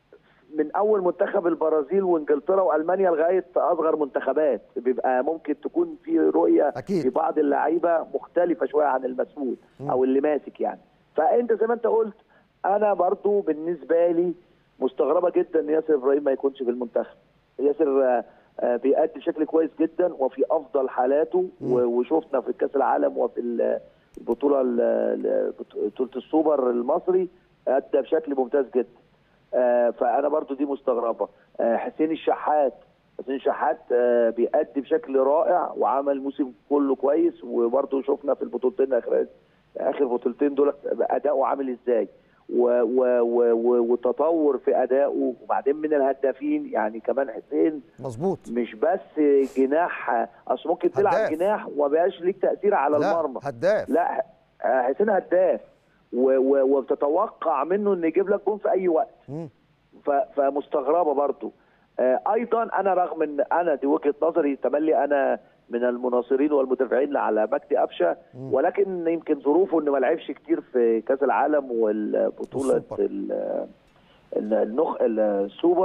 Speaker 4: من اول منتخب البرازيل وانجلترا والمانيا لغايه اصغر منتخبات بيبقى ممكن تكون في رؤيه
Speaker 1: أكيد.
Speaker 4: في بعض اللعيبه مختلفه شويه عن المسؤول
Speaker 1: مم.
Speaker 4: او اللي ماسك يعني فانت زي ما انت قلت انا برضو بالنسبه لي مستغربه جدا ان ياسر ابراهيم ما يكونش في المنتخب ياسر آه، آه، بيأدي بشكل كويس جدا وفي افضل حالاته
Speaker 1: مم.
Speaker 4: و- وشفنا في كاس العالم وفي ال- البطوله ال- ال- بطوله السوبر المصري ادى بشكل ممتاز جدا آه، فانا برضو دي مستغربه آه، حسين الشحات حسين الشحات آه، بيأدي بشكل رائع وعمل موسم كله كويس وبرضو شفنا في البطولتين الاخر اخر بطولتين دول اداؤه عامل ازاي و و و و وتطور في ادائه وبعدين من الهدافين يعني كمان حسين
Speaker 1: مظبوط
Speaker 4: مش بس جناح اصل ممكن تلعب
Speaker 1: هداف.
Speaker 4: جناح وما بقاش ليك تاثير على
Speaker 1: لا
Speaker 4: المرمى
Speaker 1: هداف
Speaker 4: لا آه، حسين هداف و- و- وبتتوقع منه انه يجيب لك جون في اي وقت
Speaker 1: مم.
Speaker 4: ف- فمستغربه برضو آه، ايضا انا رغم ان انا دي وجهه نظري تملي انا من المناصرين والمدافعين على مجدي قفشه
Speaker 1: مم.
Speaker 4: ولكن يمكن ظروفه انه ما لعبش كتير في كاس العالم والبطوله
Speaker 1: والسوبر.
Speaker 4: ال- ال- النخ السوبر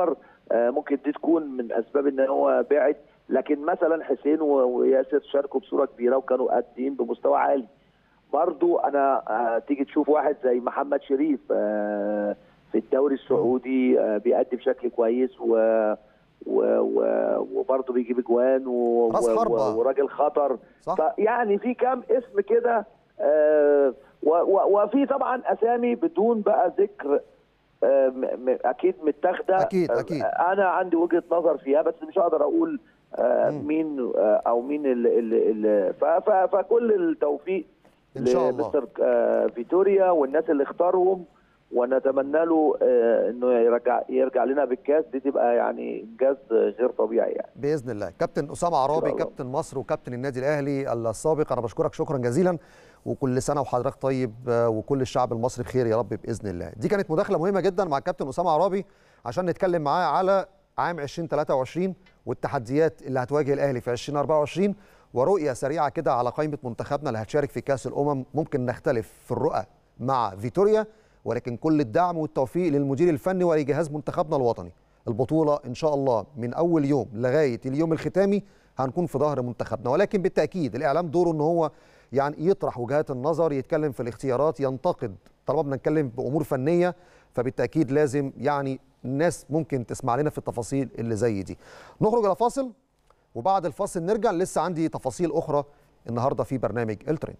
Speaker 4: آه، ممكن دي تكون من اسباب ان هو بعد لكن مثلا حسين و- وياسر شاركوا بصوره كبيره وكانوا قادين بمستوى عالي برضو انا آه، تيجي تشوف واحد زي محمد شريف آه، في الدوري السعودي آه، بيأدي بشكل كويس و و و وبرضه بيجيب اجوان و...
Speaker 1: راس
Speaker 4: و...
Speaker 1: حربة.
Speaker 4: و... وراجل خطر
Speaker 1: صح.
Speaker 4: فيعني في كام اسم كده آه، و... و... وفي طبعا اسامي بدون بقى ذكر آه، م... م... اكيد متاخده
Speaker 1: أكيد،
Speaker 4: آه،
Speaker 1: أكيد.
Speaker 4: انا عندي وجهه نظر فيها بس مش هقدر اقول آه، مين آه، او مين اللي, اللي... اللي... ف... ف... فكل التوفيق
Speaker 1: إن شاء الله.
Speaker 4: لمستر آه، فيتوريا والناس اللي اختارهم ونتمنى له آه، انه يرجع يرجع لنا بالكاس دي تبقى يعني انجاز غير طبيعي يعني
Speaker 1: باذن الله كابتن اسامه عرابي
Speaker 4: إن شاء الله.
Speaker 1: كابتن مصر وكابتن النادي الاهلي السابق انا بشكرك شكرا جزيلا وكل سنه وحضرتك طيب آه، وكل الشعب المصري بخير يا رب باذن الله دي كانت مداخله مهمه جدا مع الكابتن اسامه عرابي عشان نتكلم معاه على عام 2023 والتحديات اللي هتواجه الاهلي في 2024 ورؤيه سريعه كده على قائمه منتخبنا اللي هتشارك في كاس الامم ممكن نختلف في الرؤى مع فيتوريا ولكن كل الدعم والتوفيق للمدير الفني ولجهاز منتخبنا الوطني البطوله ان شاء الله من اول يوم لغايه اليوم الختامي هنكون في ظهر منتخبنا ولكن بالتاكيد الاعلام دوره ان هو يعني يطرح وجهات النظر يتكلم في الاختيارات ينتقد طالما بنتكلم بامور فنيه فبالتاكيد لازم يعني الناس ممكن تسمع لنا في التفاصيل اللي زي دي نخرج الى فاصل وبعد الفاصل نرجع لسه عندي تفاصيل اخرى النهارده في برنامج الترند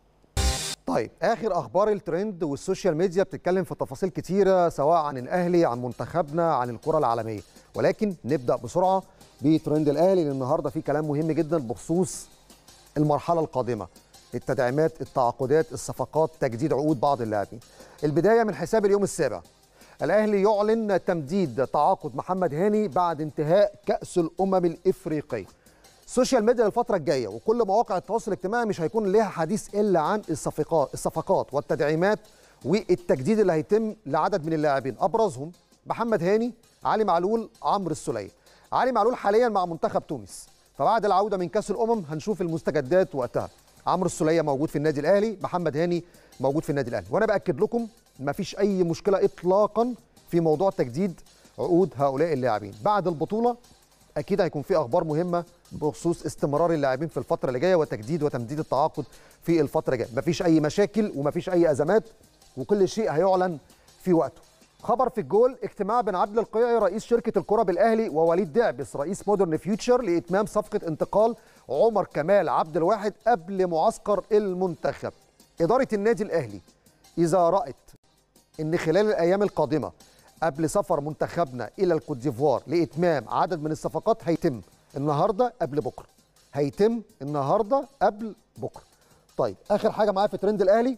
Speaker 1: طيب اخر اخبار الترند والسوشيال ميديا بتتكلم في تفاصيل كتيره سواء عن الاهلي عن منتخبنا عن الكره العالميه ولكن نبدا بسرعه بترند الاهلي لان النهارده في كلام مهم جدا بخصوص المرحله القادمه التدعيمات التعاقدات الصفقات تجديد عقود بعض اللاعبين البدايه من حساب اليوم السابع الاهلي يعلن تمديد تعاقد محمد هاني بعد انتهاء كاس الامم الافريقيه السوشيال ميديا الفترة الجاية وكل مواقع التواصل الاجتماعي مش هيكون ليها حديث إلا عن الصفقات الصفقات والتدعيمات والتجديد اللي هيتم لعدد من اللاعبين أبرزهم محمد هاني علي معلول عمرو السولية علي معلول حاليا مع منتخب تونس فبعد العودة من كأس الأمم هنشوف المستجدات وقتها عمرو السولية موجود في النادي الأهلي محمد هاني موجود في النادي الأهلي وأنا بأكد لكم مفيش أي مشكلة إطلاقا في موضوع تجديد عقود هؤلاء اللاعبين بعد البطولة اكيد هيكون في اخبار مهمه بخصوص استمرار اللاعبين في الفتره اللي جايه وتجديد وتمديد التعاقد في الفتره الجايه مفيش اي مشاكل ومفيش اي ازمات وكل شيء هيعلن في وقته خبر في الجول اجتماع بين عبد القيعي رئيس شركه الكره بالاهلي ووليد دعبس رئيس مودرن فيوتشر لاتمام صفقه انتقال عمر كمال عبد الواحد قبل معسكر المنتخب اداره النادي الاهلي اذا رات ان خلال الايام القادمه قبل سفر منتخبنا الى الكوت ديفوار لاتمام عدد من الصفقات هيتم النهارده قبل بكره هيتم النهارده قبل بكره طيب اخر حاجه معايا في ترند الاهلي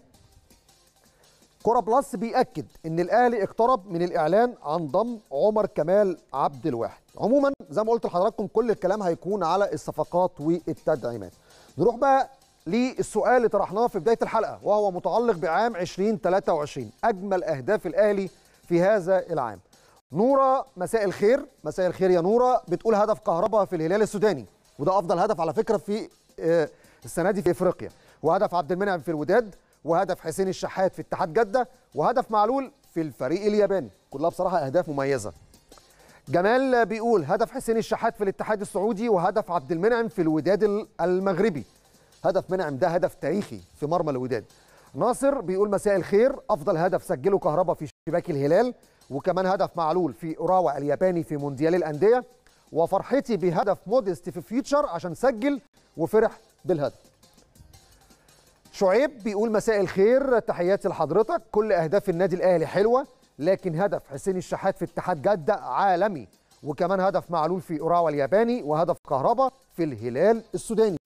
Speaker 1: كوره بلس بيأكد ان الاهلي اقترب من الاعلان عن ضم عمر كمال عبد الواحد عموما زي ما قلت لحضراتكم كل الكلام هيكون على الصفقات والتدعيمات نروح بقى للسؤال اللي طرحناه في بدايه الحلقه وهو متعلق بعام 2023 اجمل اهداف الاهلي في هذا العام نورة مساء الخير مساء الخير يا نورة بتقول هدف كهرباء في الهلال السوداني وده افضل هدف على فكره في آه، السنه دي في افريقيا وهدف عبد المنعم في الوداد وهدف حسين الشحات في اتحاد جده وهدف معلول في الفريق الياباني كلها بصراحه اهداف مميزه جمال بيقول هدف حسين الشحات في الاتحاد السعودي وهدف عبد المنعم في الوداد المغربي هدف منعم ده هدف تاريخي في مرمى الوداد ناصر بيقول مساء الخير افضل هدف سجله كهربا في شباك الهلال وكمان هدف معلول في اوراوا الياباني في مونديال الانديه وفرحتي بهدف موديست في فيوتشر عشان سجل وفرح بالهدف شعيب بيقول مساء الخير تحياتي لحضرتك كل اهداف النادي الاهلي حلوه لكن هدف حسين الشحات في اتحاد جده عالمي وكمان هدف معلول في اوراوا الياباني وهدف كهربا في الهلال السوداني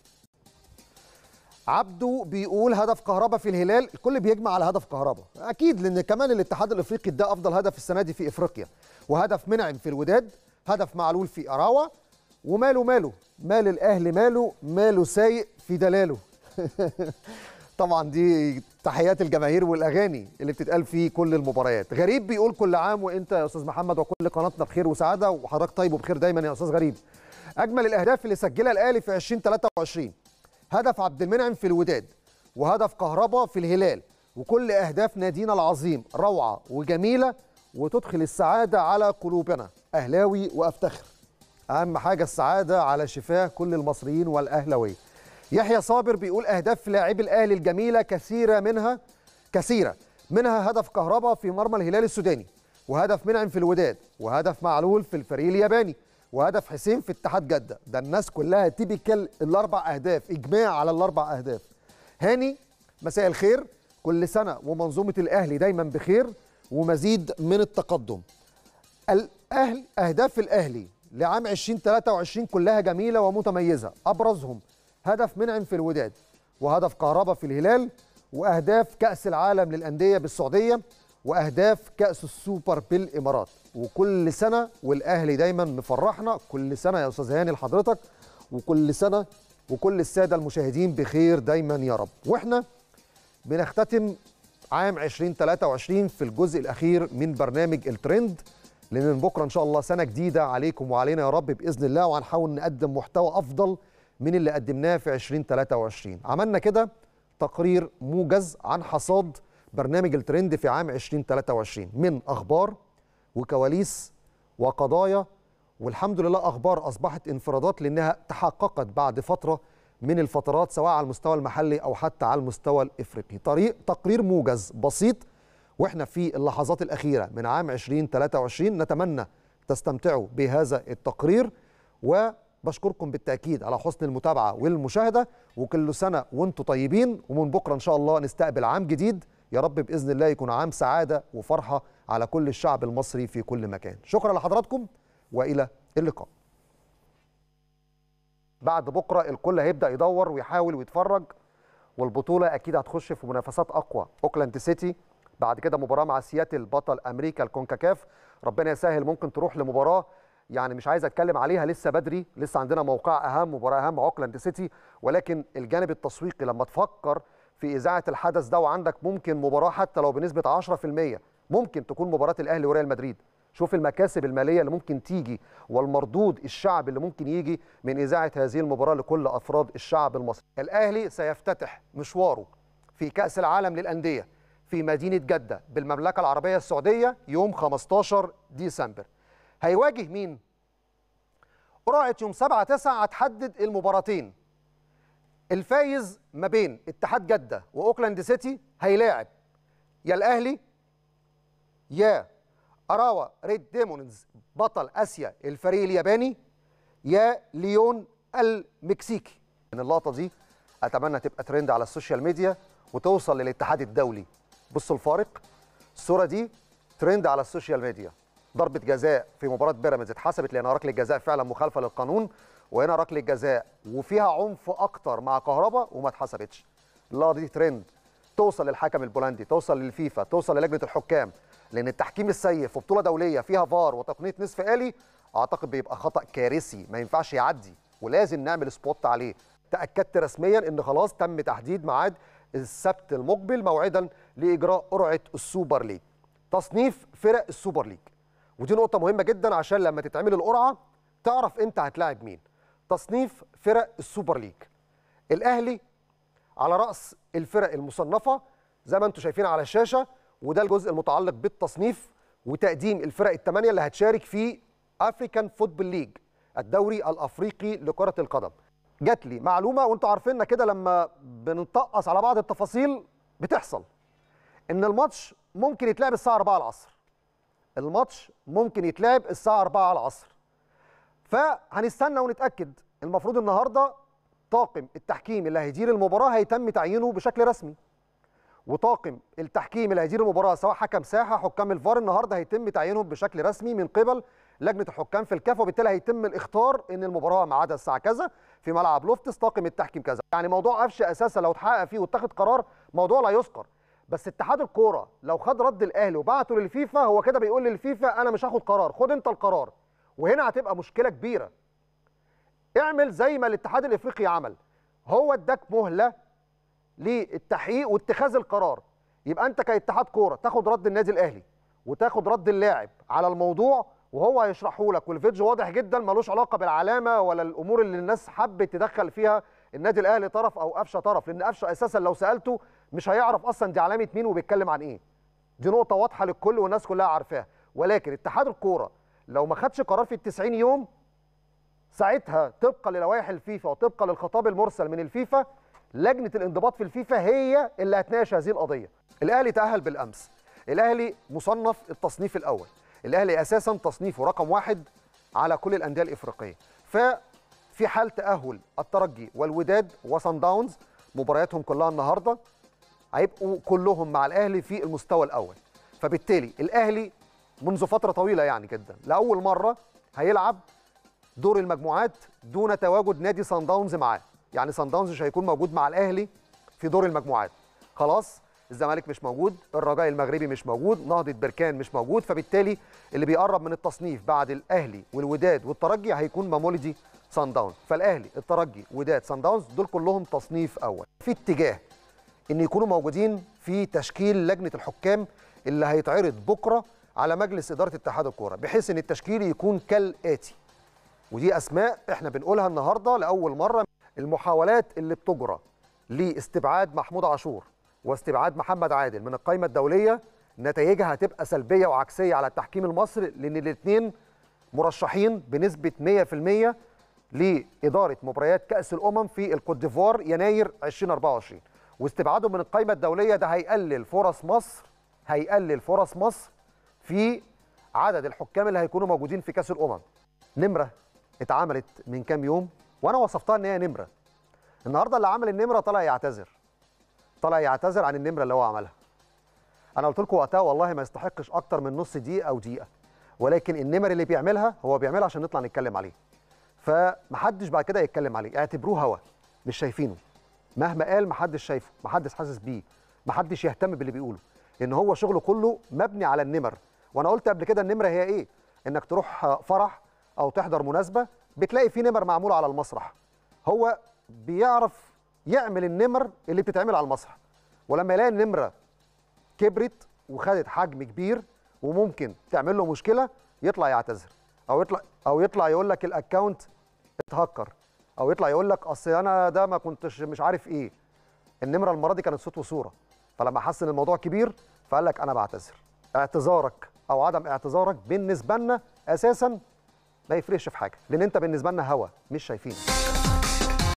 Speaker 1: عبده بيقول هدف كهربا في الهلال الكل بيجمع على هدف كهربا اكيد لان كمان الاتحاد الافريقي ده افضل هدف السنه دي في افريقيا وهدف منعم في الوداد هدف معلول في اراوا وماله ماله مال الاهلي ماله ماله سايق في دلاله طبعا دي تحيات الجماهير والاغاني اللي بتتقال في كل المباريات غريب بيقول كل عام وانت يا استاذ محمد وكل قناتنا بخير وسعاده وحضرتك طيب وبخير دايما يا استاذ غريب اجمل الاهداف اللي سجلها الاهلي في 2023 هدف عبد المنعم في الوداد وهدف كهربا في الهلال وكل اهداف نادينا العظيم روعه وجميله وتدخل السعاده على قلوبنا اهلاوي وافتخر اهم حاجه السعاده على شفاه كل المصريين والاهلاويه يحيى صابر بيقول اهداف لاعبي الاهلي الجميله كثيره منها كثيره منها هدف كهربا في مرمى الهلال السوداني وهدف منعم في الوداد وهدف معلول في الفريق الياباني وهدف حسين في اتحاد جده ده الناس كلها تيبيكال الاربع اهداف اجماع على الاربع اهداف هاني مساء الخير كل سنه ومنظومه الاهلي دايما بخير ومزيد من التقدم الاهل اهداف الاهلي لعام 2023 كلها جميله ومتميزه ابرزهم هدف منعم في الوداد وهدف كهربا في الهلال واهداف كاس العالم للانديه بالسعوديه واهداف كاس السوبر بالامارات وكل سنه والاهلي دايما مفرحنا كل سنه يا استاذ هاني لحضرتك وكل سنه وكل الساده المشاهدين بخير دايما يا رب واحنا بنختتم عام 2023 في الجزء الاخير من برنامج الترند لان من بكره ان شاء الله سنه جديده عليكم وعلينا يا رب باذن الله وهنحاول نقدم محتوى افضل من اللي قدمناه في 2023 عملنا كده تقرير موجز عن حصاد برنامج الترند في عام 2023 من اخبار وكواليس وقضايا والحمد لله اخبار اصبحت انفرادات لانها تحققت بعد فتره من الفترات سواء على المستوى المحلي او حتى على المستوى الافريقي طريق تقرير موجز بسيط واحنا في اللحظات الاخيره من عام 2023 نتمنى تستمتعوا بهذا التقرير وبشكركم بالتاكيد على حسن المتابعه والمشاهده وكل سنه وانتم طيبين ومن بكره ان شاء الله نستقبل عام جديد يا رب باذن الله يكون عام سعاده وفرحه على كل الشعب المصري في كل مكان شكرا لحضراتكم والى اللقاء بعد بكره الكل هيبدا يدور ويحاول ويتفرج والبطوله اكيد هتخش في منافسات اقوى اوكلاند سيتي بعد كده مباراه مع سياتل بطل امريكا الكونكاكاف ربنا يسهل ممكن تروح لمباراه يعني مش عايز اتكلم عليها لسه بدري لسه عندنا موقع اهم مباراه اهم اوكلاند سيتي ولكن الجانب التسويقي لما تفكر في اذاعه الحدث ده وعندك ممكن مباراه حتى لو بنسبه 10% ممكن تكون مباراه الاهلي وريال مدريد شوف المكاسب الماليه اللي ممكن تيجي والمردود الشعبي اللي ممكن يجي من اذاعه هذه المباراه لكل افراد الشعب المصري الاهلي سيفتتح مشواره في كاس العالم للانديه في مدينه جده بالمملكه العربيه السعوديه يوم 15 ديسمبر هيواجه مين قرعه يوم 7 9 هتحدد المباراتين الفايز ما بين اتحاد جده واوكلاند سيتي هيلاعب يا الاهلي يا اراوا ريد ديمونز بطل اسيا الفريق الياباني يا ليون المكسيكي من اللقطه دي اتمنى تبقى ترند على السوشيال ميديا وتوصل للاتحاد الدولي بصوا الفارق الصوره دي ترند على السوشيال ميديا ضربه جزاء في مباراه بيراميدز اتحسبت لانها ركله جزاء فعلا مخالفه للقانون وهنا ركله جزاء وفيها عنف اكتر مع كهربا وما اتحسبتش اللقطه دي ترند توصل للحكم البولندي توصل للفيفا توصل للجنه الحكام لان التحكيم السيء في بطوله دوليه فيها فار وتقنيه نصف آلي اعتقد بيبقى خطا كارثي ما ينفعش يعدي ولازم نعمل سبوت عليه تاكدت رسميا ان خلاص تم تحديد ميعاد السبت المقبل موعدا لاجراء قرعه السوبر ليج تصنيف فرق السوبر ليج ودي نقطه مهمه جدا عشان لما تتعمل القرعه تعرف انت هتلاعب مين تصنيف فرق السوبر ليج الاهلي على راس الفرق المصنفه زي ما انتم شايفين على الشاشه وده الجزء المتعلق بالتصنيف وتقديم الفرق الثمانيه اللي هتشارك في افريكان فوتبول ليج الدوري الافريقي لكره القدم جات لي معلومه وانتم عارفيننا كده لما بنطقص على بعض التفاصيل بتحصل ان الماتش ممكن يتلعب الساعه 4 العصر الماتش ممكن يتلعب الساعه 4 العصر فهنستنى ونتاكد المفروض النهارده طاقم التحكيم اللي هيدير المباراه هيتم تعيينه بشكل رسمي وطاقم التحكيم اللي هيدير المباراه سواء حكم ساحه حكام الفار النهارده هيتم تعيينهم بشكل رسمي من قبل لجنه الحكام في الكاف وبالتالي هيتم الاختار ان المباراه ميعادها الساعه كذا في ملعب لوفتس طاقم التحكيم كذا يعني موضوع قفش اساسا لو اتحقق فيه واتخذ قرار موضوع لا يذكر بس اتحاد الكوره لو خد رد الاهلي وبعته للفيفا هو كده بيقول للفيفا انا مش هاخد قرار خد انت القرار وهنا هتبقى مشكله كبيره اعمل زي ما الاتحاد الافريقي عمل هو اداك مهله للتحقيق واتخاذ القرار يبقى انت كاتحاد كوره تاخد رد النادي الاهلي وتاخد رد اللاعب على الموضوع وهو هيشرحه لك والفيديو واضح جدا ملوش علاقه بالعلامه ولا الامور اللي الناس حبت تدخل فيها النادي الاهلي طرف او قفشه طرف لان قفشه اساسا لو سالته مش هيعرف اصلا دي علامه مين وبيتكلم عن ايه دي نقطه واضحه للكل والناس كلها عارفاها ولكن اتحاد الكوره لو ما خدش قرار في ال 90 يوم ساعتها طبقا للوائح الفيفا وطبقا للخطاب المرسل من الفيفا لجنه الانضباط في الفيفا هي اللي هتناقش هذه القضيه. الاهلي تاهل بالامس. الاهلي مصنف التصنيف الاول. الاهلي اساسا تصنيفه رقم واحد على كل الانديه الافريقيه. ففي حال تاهل الترجي والوداد وصن داونز مبارياتهم كلها النهارده هيبقوا كلهم مع الاهلي في المستوى الاول. فبالتالي الاهلي منذ فتره طويله يعني جدا لاول مره هيلعب دور المجموعات دون تواجد نادي سان داونز معاه يعني سان داونز مش هيكون موجود مع الاهلي في دور المجموعات خلاص الزمالك مش موجود الرجاء المغربي مش موجود نهضه بركان مش موجود فبالتالي اللي بيقرب من التصنيف بعد الاهلي والوداد والترجي هيكون مامولدي سان داونز فالاهلي الترجي وداد سان داونز دول كلهم تصنيف اول في اتجاه ان يكونوا موجودين في تشكيل لجنه الحكام اللي هيتعرض بكره على مجلس اداره اتحاد الكوره بحيث ان التشكيل يكون كالاتي ودي اسماء احنا بنقولها النهارده لاول مره المحاولات اللي بتجرى لاستبعاد محمود عاشور واستبعاد محمد عادل من القائمه الدوليه نتائجها هتبقى سلبيه وعكسيه على التحكيم المصري لان الاثنين مرشحين بنسبه 100% لاداره مباريات كاس الامم في الكوت ديفوار يناير 2024 واستبعادهم من القائمه الدوليه ده هيقلل فرص مصر هيقلل فرص مصر في عدد الحكام اللي هيكونوا موجودين في كاس الامم نمره اتعملت من كام يوم وانا وصفتها ان هي نمره النهارده اللي عمل النمره طلع يعتذر طلع يعتذر عن النمره اللي هو عملها انا قلت لكم وقتها والله ما يستحقش اكتر من نص دقيقه او دقيقه ولكن النمر اللي بيعملها هو بيعملها عشان نطلع نتكلم عليه فمحدش بعد كده يتكلم عليه اعتبروه هوا مش شايفينه مهما قال محدش شايفه محدش حاسس بيه محدش يهتم باللي بيقوله لان هو شغله كله مبني على النمر وانا قلت قبل كده النمره هي ايه انك تروح فرح او تحضر مناسبه بتلاقي في نمر معموله على المسرح هو بيعرف يعمل النمر اللي بتتعمل على المسرح ولما يلاقي النمره كبرت وخدت حجم كبير وممكن تعمل له مشكله يطلع يعتذر او يطلع او يطلع يقول لك الاكونت اتهكر او يطلع يقول لك اصل انا ده ما كنتش مش عارف ايه النمره المره دي كانت صوت وصوره فلما حس ان الموضوع كبير فقال لك انا بعتذر اعتذارك او عدم اعتذارك بالنسبه لنا اساسا ما يفرقش في حاجه لان انت بالنسبه لنا هوا مش شايفينك